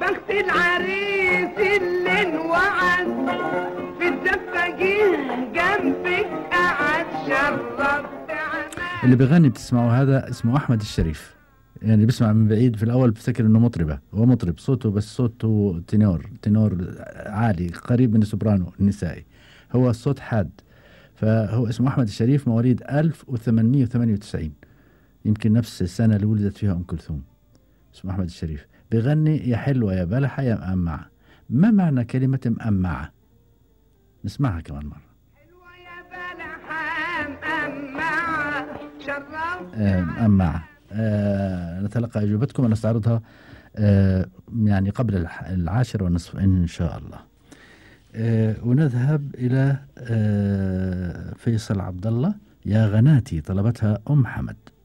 بخت العريس اللي انوعد في الزفة جه جنبك قعد شربت عمال اللي بيغني بتسمعوا هذا اسمه احمد الشريف يعني بيسمع من بعيد في الاول بفتكر انه مطربه هو مطرب صوته بس صوته تنور تنور عالي قريب من السوبرانو النسائي هو الصوت حاد فهو اسمه احمد الشريف مواليد 1898 يمكن نفس السنه اللي ولدت فيها ام كلثوم اسمه احمد الشريف بيغني يا حلوه يا بلحه يا مأمعه ما معنى كلمه مأمعه نسمعها كمان مره حلوة يا بلحة مأمعة شربت آه، مأمعة آه، نتلقى أجوبتكم ونستعرضها آه، يعني قبل الح- العاشرة والنصف إن شاء الله آه، ونذهب إلى آه، فيصل عبد الله يا غناتي طلبتها أم حمد